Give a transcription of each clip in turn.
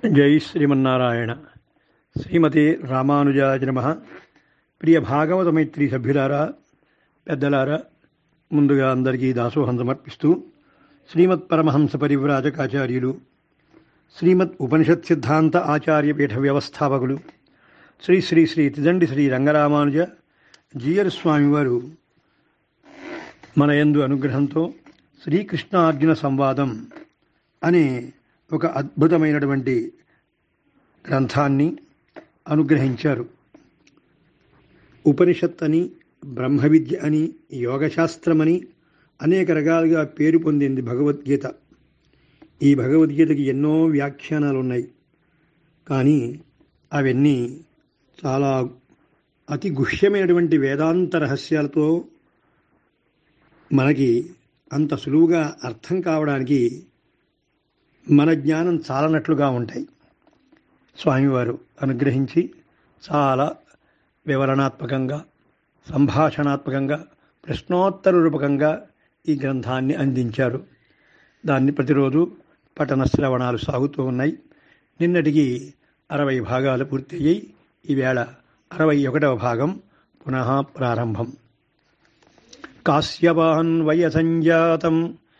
జై శ్రీమన్నారాయణ శ్రీమతి రామానుజాయ నమ ప్రియ భాగవత మైత్రి సభ్యులారా పెద్దలారా ముందుగా అందరికీ దాసోహం సమర్పిస్తూ శ్రీమత్ పరమహంస పరివ్రాజకాచార్యులు శ్రీమద్ ఉపనిషత్ సిద్ధాంత ఆచార్య పీఠ వ్యవస్థాపకులు శ్రీ శ్రీ శ్రీ తిదండి శ్రీ రంగరామానుజ జీయర్ స్వామివారు మన యందు అనుగ్రహంతో శ్రీకృష్ణార్జున సంవాదం అనే ఒక అద్భుతమైనటువంటి గ్రంథాన్ని అనుగ్రహించారు ఉపనిషత్ అని బ్రహ్మ విద్య అని యోగశాస్త్రమని అనేక రకాలుగా పేరు పొందింది భగవద్గీత ఈ భగవద్గీతకి ఎన్నో వ్యాఖ్యానాలు ఉన్నాయి కానీ అవన్నీ చాలా అతి గుహ్యమైనటువంటి వేదాంత రహస్యాలతో మనకి అంత సులువుగా అర్థం కావడానికి మన జ్ఞానం చాలనట్లుగా ఉంటాయి స్వామివారు అనుగ్రహించి చాలా వివరణాత్మకంగా సంభాషణాత్మకంగా ప్రశ్నోత్తర రూపకంగా ఈ గ్రంథాన్ని అందించారు దాన్ని ప్రతిరోజు పఠన శ్రవణాలు సాగుతూ ఉన్నాయి నిన్నటికి అరవై భాగాలు పూర్తయ్యాయి ఈవేళ అరవై ఒకటవ భాగం పునః ప్రారంభం కాశ్యపాన్వయ సంజాతం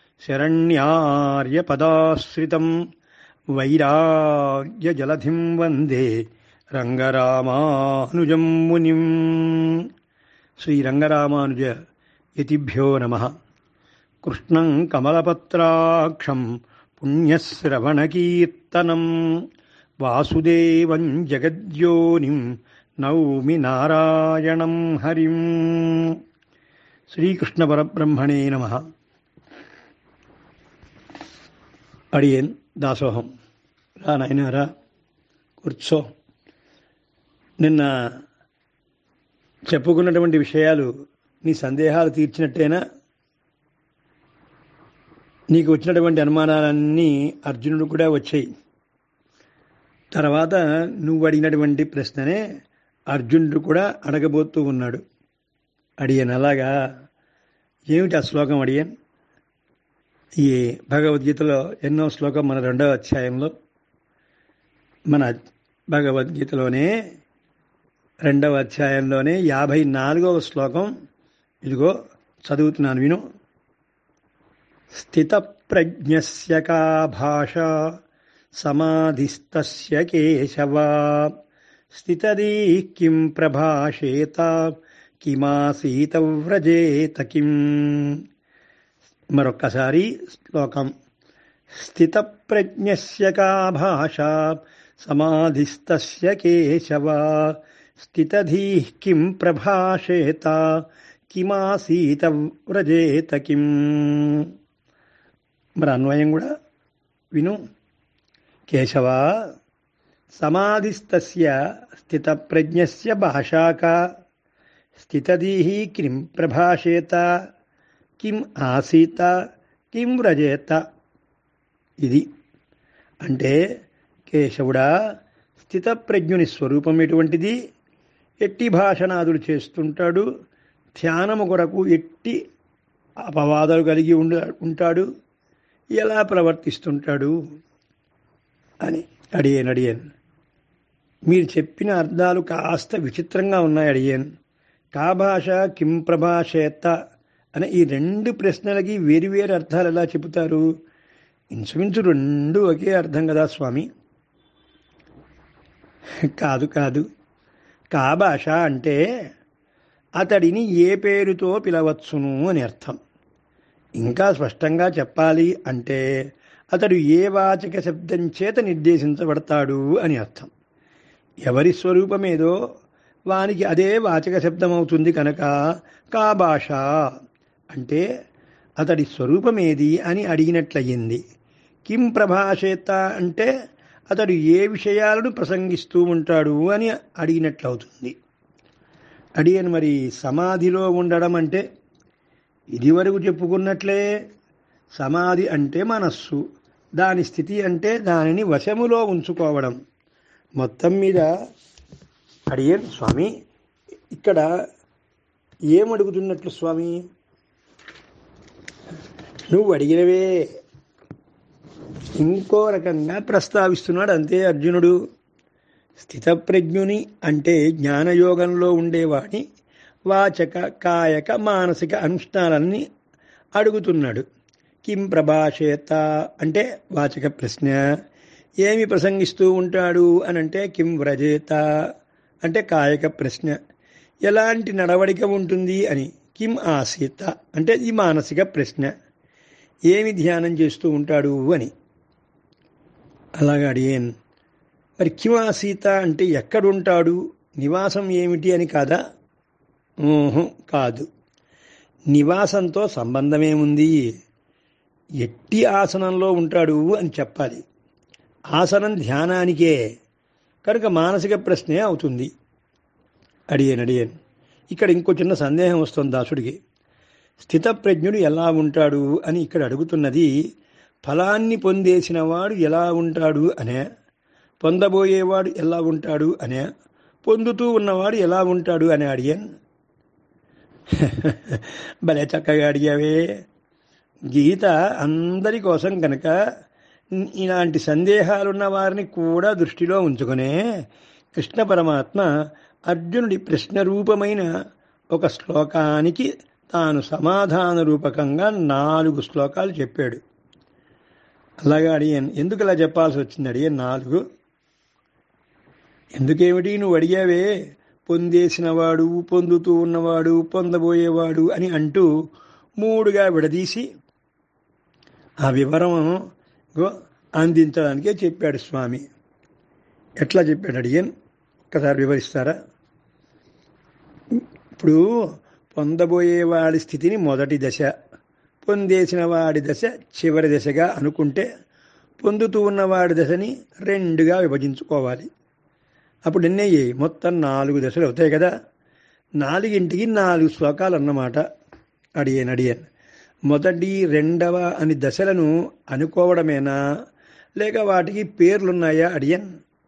శరణ్యార్యపదాశ్రితం వైరాగ్యజలధిం వందే రంగరామానుజం మునిం శ్రీరంగరామానుజ యతిభ్యో నమ కృష్ణం కమలపత్రాక్షం పుణ్యశ్రవణకీర్తనం వాసుదేవం జగద్యోనిం నౌమి నారాయణం హరిం శ్రీకృష్ణ పరబ్రహ్మణే నమ అడియన్ దాసోహం రా నాయన రా కూర్చో నిన్న చెప్పుకున్నటువంటి విషయాలు నీ సందేహాలు తీర్చినట్టేనా నీకు వచ్చినటువంటి అనుమానాలన్నీ అర్జునుడు కూడా వచ్చాయి తర్వాత నువ్వు అడిగినటువంటి ప్రశ్ననే అర్జునుడు కూడా అడగబోతూ ఉన్నాడు అడియన్ అలాగా ఏమిటి ఆ శ్లోకం అడియన్ ఈ భగవద్గీతలో ఎన్నో శ్లోకం మన రెండవ అధ్యాయంలో మన భగవద్గీతలోనే రెండవ అధ్యాయంలోనే యాభై నాలుగవ శ్లోకం ఇదిగో చదువుతున్నాను విను స్థితప్రజ్ఞస్య కా భాష సమాధిస్తస్య కేశవ స్థితదీ కిం ప్రభాషేత కిమాసీత వ్రజేత కిం మరొక్కసారి శ్లోకం స్థితప్రజ్ఞస్య కా భాష సమాధిస్తస్య కేశవ స్థితధీ కిం ప్రభాషేత కిమాసీత వ్రజేత కిం మరి అన్వయం కూడా విను కేశవ సమాధిస్తస్య స్థితప్రజ్ఞస్య భాషాక స్థితదీ కిం ప్రభాషేత కిం ఆసీత కిం వ్రజేత ఇది అంటే కేశవుడా స్థితప్రజ్ఞుని స్వరూపం ఎటువంటిది ఎట్టి భాషనాదులు చేస్తుంటాడు ధ్యానము కొరకు ఎట్టి అపవాదాలు కలిగి ఉండ ఉంటాడు ఎలా ప్రవర్తిస్తుంటాడు అని అడిగాను అడిగాను మీరు చెప్పిన అర్థాలు కాస్త విచిత్రంగా ఉన్నాయి అడిగాను కా భాష కిం ప్రభాషేత అనే ఈ రెండు ప్రశ్నలకి వేరువేరు అర్థాలు ఎలా చెబుతారు ఇంచుమించు రెండు ఒకే అర్థం కదా స్వామి కాదు కాదు కా భాష అంటే అతడిని ఏ పేరుతో పిలవచ్చును అని అర్థం ఇంకా స్పష్టంగా చెప్పాలి అంటే అతడు ఏ వాచక శబ్దం చేత నిర్దేశించబడతాడు అని అర్థం ఎవరి స్వరూపమేదో వానికి అదే వాచక శబ్దం అవుతుంది కనుక కా భాష అంటే అతడి స్వరూపమేది అని అడిగినట్లయింది కిం ప్రభాషేత అంటే అతడు ఏ విషయాలను ప్రసంగిస్తూ ఉంటాడు అని అడిగినట్లవుతుంది అడిగాను మరి సమాధిలో ఉండడం అంటే ఇదివరకు చెప్పుకున్నట్లే సమాధి అంటే మనస్సు దాని స్థితి అంటే దానిని వశములో ఉంచుకోవడం మొత్తం మీద అడిగాను స్వామి ఇక్కడ ఏమడుగుతున్నట్లు స్వామి నువ్వు అడిగినవే ఇంకో రకంగా ప్రస్తావిస్తున్నాడు అంతే అర్జునుడు స్థితప్రజ్ఞుని అంటే జ్ఞానయోగంలో ఉండేవాడి వాచక కాయక మానసిక అనుష్ఠానాలని అడుగుతున్నాడు కిం ప్రభాషేత అంటే వాచక ప్రశ్న ఏమి ప్రసంగిస్తూ ఉంటాడు అని అంటే కిం వ్రజేత అంటే కాయక ప్రశ్న ఎలాంటి నడవడిక ఉంటుంది అని కిం ఆసీత అంటే ఈ మానసిక ప్రశ్న ఏమి ధ్యానం చేస్తూ ఉంటాడు అని అలాగా అడిగాను మరి కిం ఆసీత అంటే ఎక్కడుంటాడు నివాసం ఏమిటి అని కాదా ఊహు, కాదు నివాసంతో సంబంధమేముంది ఎట్టి ఆసనంలో ఉంటాడు అని చెప్పాలి ఆసనం ధ్యానానికే కనుక మానసిక ప్రశ్నే అవుతుంది అడిగాను అడిగాను ఇక్కడ ఇంకో చిన్న సందేహం వస్తుంది దాసుడికి స్థితప్రజ్ఞుడు ఎలా ఉంటాడు అని ఇక్కడ అడుగుతున్నది ఫలాన్ని పొందేసిన వాడు ఎలా ఉంటాడు అనే పొందబోయేవాడు ఎలా ఉంటాడు అనే పొందుతూ ఉన్నవాడు ఎలా ఉంటాడు అని అడిగాను భలే చక్కగా అడిగావే గీత అందరి కోసం కనుక ఇలాంటి సందేహాలున్న వారిని కూడా దృష్టిలో ఉంచుకునే కృష్ణ పరమాత్మ అర్జునుడి ప్రశ్న రూపమైన ఒక శ్లోకానికి తాను సమాధాన రూపకంగా నాలుగు శ్లోకాలు చెప్పాడు అలాగా అడిగాను ఎందుకు ఇలా చెప్పాల్సి వచ్చింది అడిగాను నాలుగు ఎందుకేమిటి నువ్వు అడిగావే పొందేసినవాడు పొందుతూ ఉన్నవాడు పొందబోయేవాడు అని అంటూ మూడుగా విడదీసి ఆ వివరం గో అందించడానికే చెప్పాడు స్వామి ఎట్లా చెప్పాడు అడిగాను ఒక్కసారి వివరిస్తారా ఇప్పుడు పొందబోయేవాడి స్థితిని మొదటి దశ పొందేసిన వాడి దశ చివరి దశగా అనుకుంటే పొందుతూ ఉన్నవాడి దశని రెండుగా విభజించుకోవాలి అప్పుడు ఎన్ని అయ్యాయి మొత్తం నాలుగు దశలు అవుతాయి కదా నాలుగింటికి నాలుగు శ్లోకాలు అన్నమాట అడిగాను అడిగాను మొదటి రెండవ అని దశలను అనుకోవడమేనా లేక వాటికి పేర్లున్నాయా అడియన్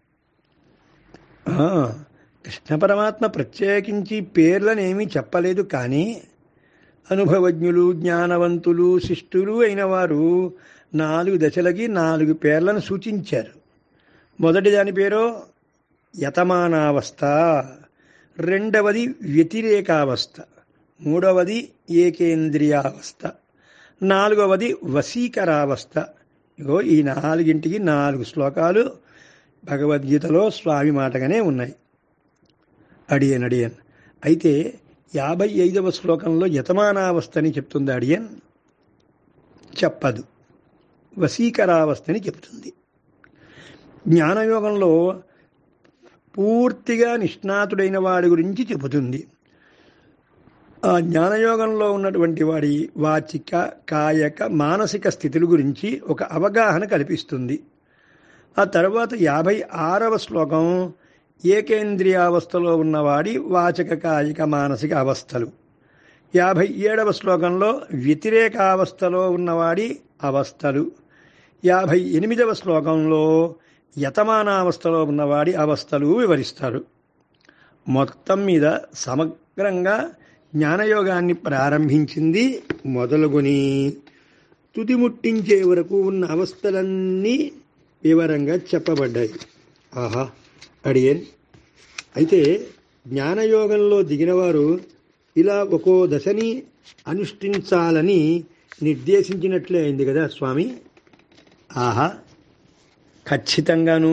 ఆ, కృష్ణ పరమాత్మ ప్రత్యేకించి పేర్లను ఏమీ చెప్పలేదు కానీ అనుభవజ్ఞులు జ్ఞానవంతులు శిష్టులు అయిన వారు నాలుగు దశలకి నాలుగు పేర్లను సూచించారు మొదటి దాని పేరు యతమానావస్థ రెండవది వ్యతిరేకావస్థ మూడవది ఏకేంద్రియావస్థ నాలుగవది వశీకరావస్థ ఇగో ఈ నాలుగింటికి నాలుగు శ్లోకాలు భగవద్గీతలో స్వామి మాటగానే ఉన్నాయి అడియన్ అడియన్ అయితే యాభై ఐదవ శ్లోకంలో యతమానావస్థని చెప్తుంది అడియన్ చెప్పదు వశీకరావస్థని చెప్తుంది జ్ఞానయోగంలో పూర్తిగా నిష్ణాతుడైన వాడి గురించి చెబుతుంది ఆ జ్ఞానయోగంలో ఉన్నటువంటి వాడి వాచిక కాయక మానసిక స్థితుల గురించి ఒక అవగాహన కల్పిస్తుంది ఆ తర్వాత యాభై ఆరవ శ్లోకం ఏకేంద్రియావస్థలో ఉన్నవాడి వాచక కాయిక మానసిక అవస్థలు యాభై ఏడవ శ్లోకంలో వ్యతిరేకావస్థలో ఉన్నవాడి అవస్థలు యాభై ఎనిమిదవ శ్లోకంలో యతమానావస్థలో ఉన్నవాడి అవస్థలు వివరిస్తారు మొత్తం మీద సమగ్రంగా జ్ఞానయోగాన్ని ప్రారంభించింది మొదలుకొని తుదిముట్టించే వరకు ఉన్న అవస్థలన్నీ వివరంగా చెప్పబడ్డాయి ఆహా అడియన్ అయితే జ్ఞానయోగంలో దిగినవారు ఇలా ఒక్కో దశని అనుష్ఠించాలని నిర్దేశించినట్లే అయింది కదా స్వామి ఆహా ఖచ్చితంగాను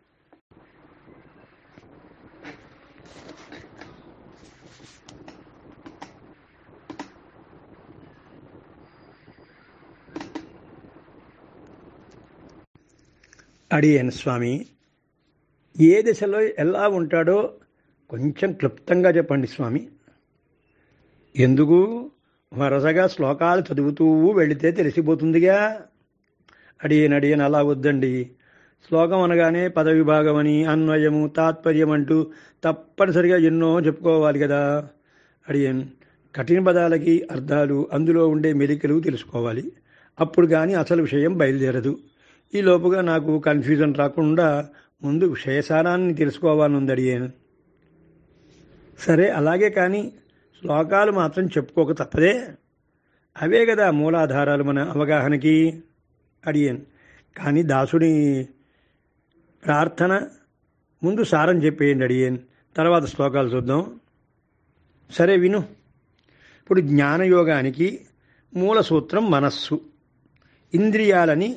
అడిగాను స్వామి ఏ దశలో ఎలా ఉంటాడో కొంచెం క్లుప్తంగా చెప్పండి స్వామి ఎందుకు వరుసగా శ్లోకాలు చదువుతూ వెళితే తెలిసిపోతుందిగా అడియన్ అడియన్ అలా వద్దండి శ్లోకం అనగానే పద విభాగం అని అన్వయము తాత్పర్యం అంటూ తప్పనిసరిగా ఎన్నో చెప్పుకోవాలి కదా అడియన్ కఠిన పదాలకి అర్థాలు అందులో ఉండే మెలికలు తెలుసుకోవాలి అప్పుడు కానీ అసలు విషయం బయలుదేరదు ఈ లోపుగా నాకు కన్ఫ్యూజన్ రాకుండా ముందు విషయసారాన్ని తెలుసుకోవాలనుంది అడిగాను సరే అలాగే కానీ శ్లోకాలు మాత్రం చెప్పుకోక తప్పదే అవే కదా మూలాధారాలు మన అవగాహనకి అడిగాను కానీ దాసుడి ప్రార్థన ముందు సారం చెప్పేయండి అడిగేన్ తర్వాత శ్లోకాలు చూద్దాం సరే విను ఇప్పుడు జ్ఞానయోగానికి మూల సూత్రం మనస్సు ఇంద్రియాలని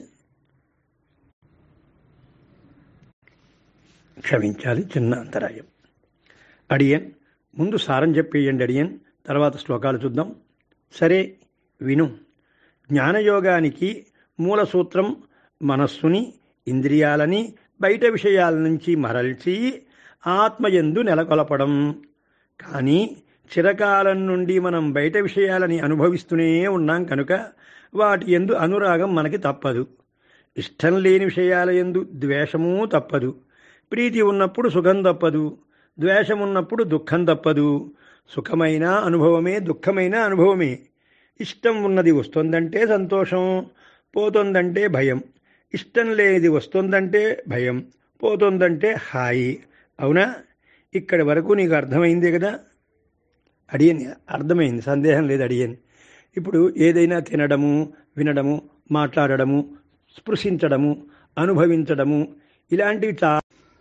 క్షమించాలి చిన్న అంతరాయం అడియన్ ముందు సారం చెప్పేయండి అడియన్ తర్వాత శ్లోకాలు చూద్దాం సరే విను జ్ఞానయోగానికి మూల సూత్రం మనస్సుని ఇంద్రియాలని బయట విషయాల నుంచి మరల్చి ఆత్మయందు నెలకొలపడం కానీ చిరకాలం నుండి మనం బయట విషయాలని అనుభవిస్తూనే ఉన్నాం కనుక వాటి ఎందు అనురాగం మనకి తప్పదు ఇష్టం లేని విషయాల ఎందు ద్వేషమూ తప్పదు ప్రీతి ఉన్నప్పుడు సుఖం తప్పదు ద్వేషం ఉన్నప్పుడు దుఃఖం తప్పదు సుఖమైన అనుభవమే దుఃఖమైన అనుభవమే ఇష్టం ఉన్నది వస్తుందంటే సంతోషం పోతుందంటే భయం ఇష్టం లేనిది వస్తుందంటే భయం పోతుందంటే హాయి అవునా ఇక్కడి వరకు నీకు అర్థమైందే కదా అడియని అర్థమైంది సందేహం లేదు అడియని ఇప్పుడు ఏదైనా తినడము వినడము మాట్లాడడము స్పృశించడము అనుభవించడము ఇలాంటివి చా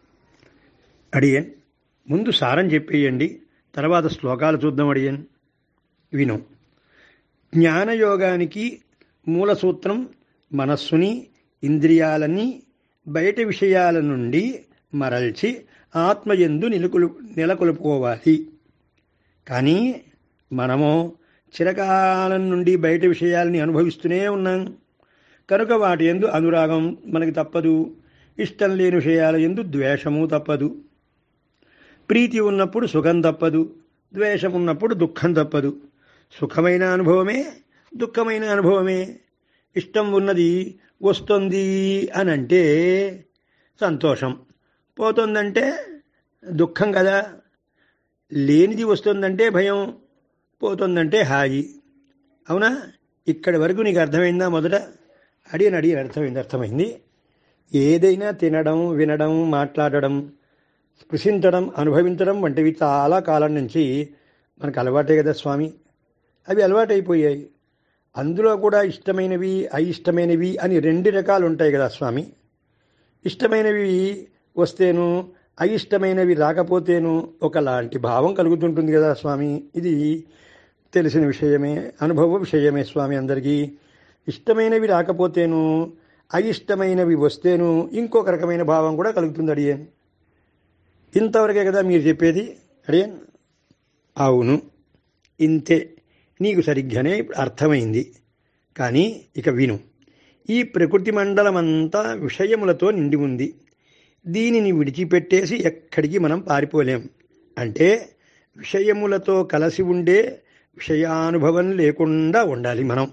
అడియన్ ముందు సారం చెప్పేయండి తర్వాత శ్లోకాలు చూద్దాం అడియన్ విను జ్ఞానయోగానికి మూల సూత్రం మనస్సుని ఇంద్రియాలని బయట విషయాల నుండి మరల్చి ఆత్మయందు నిలకొలు నెలకొల్పుకోవాలి కానీ మనము చిరకాలం నుండి బయట విషయాలని అనుభవిస్తూనే ఉన్నాం కనుక వాటి ఎందు అనురాగం మనకి తప్పదు ఇష్టం లేని విషయాల ఎందు ద్వేషము తప్పదు ప్రీతి ఉన్నప్పుడు సుఖం తప్పదు ద్వేషం ఉన్నప్పుడు దుఃఖం తప్పదు సుఖమైన అనుభవమే దుఃఖమైన అనుభవమే ఇష్టం ఉన్నది వస్తుంది అని అంటే సంతోషం పోతుందంటే దుఃఖం కదా లేనిది వస్తుందంటే భయం పోతుందంటే హాయి అవునా ఇక్కడి వరకు నీకు అర్థమైందా మొదట అడిగిన అడిగిన అర్థమైంది అర్థమైంది ఏదైనా తినడం వినడం మాట్లాడడం స్పృశించడం అనుభవించడం వంటివి చాలా కాలం నుంచి మనకు అలవాటే కదా స్వామి అవి అలవాటైపోయాయి అందులో కూడా ఇష్టమైనవి అయిష్టమైనవి అని రెండు రకాలు ఉంటాయి కదా స్వామి ఇష్టమైనవి వస్తేను అయిష్టమైనవి రాకపోతేను ఒకలాంటి భావం కలుగుతుంటుంది కదా స్వామి ఇది తెలిసిన విషయమే అనుభవ విషయమే స్వామి అందరికీ ఇష్టమైనవి రాకపోతేను అయిష్టమైనవి వస్తేను ఇంకొక రకమైన భావం కూడా కలుగుతుంది అడియన్ ఇంతవరకే కదా మీరు చెప్పేది అడియన్ అవును ఇంతే నీకు సరిగ్గానే అర్థమైంది కానీ ఇక విను ఈ ప్రకృతి మండలమంతా విషయములతో నిండి ఉంది దీనిని విడిచిపెట్టేసి ఎక్కడికి మనం పారిపోలేం అంటే విషయములతో కలిసి ఉండే విషయానుభవం లేకుండా ఉండాలి మనం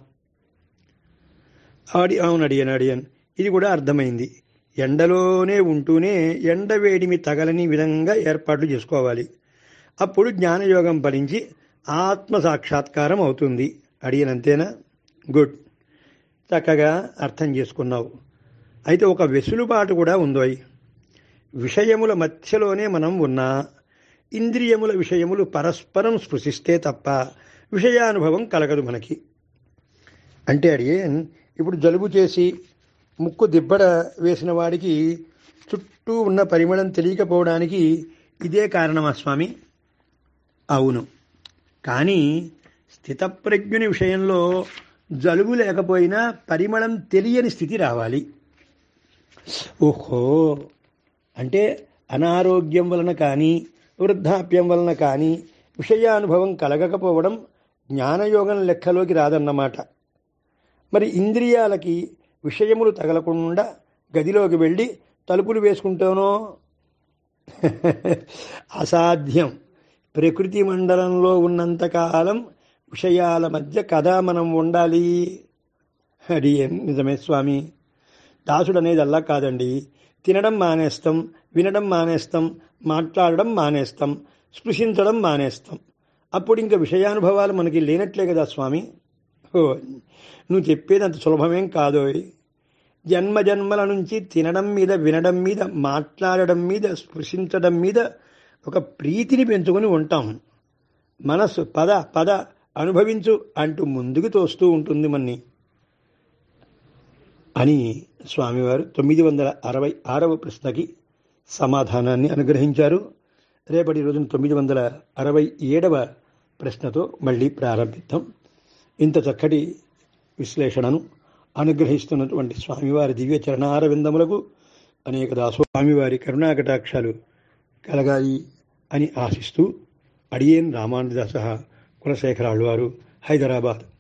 ఆడి అవును అడియన్ అడియన్ ఇది కూడా అర్థమైంది ఎండలోనే ఉంటూనే ఎండ వేడిమి తగలని విధంగా ఏర్పాట్లు చేసుకోవాలి అప్పుడు జ్ఞానయోగం ఫలించి ఆత్మ సాక్షాత్కారం అవుతుంది అడిగినంతేనా గుడ్ చక్కగా అర్థం చేసుకున్నావు అయితే ఒక వెసులుబాటు కూడా ఉందోయ్ విషయముల మధ్యలోనే మనం ఉన్నా ఇంద్రియముల విషయములు పరస్పరం స్పృశిస్తే తప్ప విషయానుభవం కలగదు మనకి అంటే అడిగే ఇప్పుడు జలుబు చేసి ముక్కు దిబ్బడ వేసిన వాడికి చుట్టూ ఉన్న పరిమళం తెలియకపోవడానికి ఇదే కారణమా స్వామి అవును కానీ స్థితప్రజ్ఞుని విషయంలో జలుబు లేకపోయినా పరిమళం తెలియని స్థితి రావాలి ఓహో అంటే అనారోగ్యం వలన కానీ వృద్ధాప్యం వలన కానీ విషయానుభవం కలగకపోవడం జ్ఞానయోగం లెక్కలోకి రాదన్నమాట మరి ఇంద్రియాలకి విషయములు తగలకుండా గదిలోకి వెళ్ళి తలుపులు వేసుకుంటానో అసాధ్యం ప్రకృతి మండలంలో ఉన్నంతకాలం విషయాల మధ్య కథ మనం ఉండాలి అది నిజమే స్వామి దాసుడు అనేది అల్లా కాదండి తినడం మానేస్తాం వినడం మానేస్తాం మాట్లాడడం మానేస్తాం స్పృశించడం మానేస్తాం అప్పుడు ఇంకా విషయానుభవాలు మనకి లేనట్లే కదా స్వామి ఓ నువ్వు చెప్పేది అంత సులభమేం కాదోయ్ జన్మ జన్మల నుంచి తినడం మీద వినడం మీద మాట్లాడడం మీద స్పృశించడం మీద ఒక ప్రీతిని పెంచుకొని ఉంటాం మనస్సు పద పద అనుభవించు అంటూ ముందుకు తోస్తూ ఉంటుంది మన్ని అని స్వామివారు తొమ్మిది వందల అరవై ఆరవ ప్రశ్నకి సమాధానాన్ని అనుగ్రహించారు రేపటి రోజున తొమ్మిది వందల అరవై ఏడవ ప్రశ్నతో మళ్ళీ ప్రారంభిద్దాం ఇంత చక్కటి విశ్లేషణను అనుగ్రహిస్తున్నటువంటి స్వామివారి దివ్య చరణార విందములకు అనేక దాసు స్వామివారి కరుణాకటాక్షాలు కలగాలి అని ఆశిస్తూ అడియేన్ రామానుదాస కులశేఖరాళ్ళు వారు హైదరాబాద్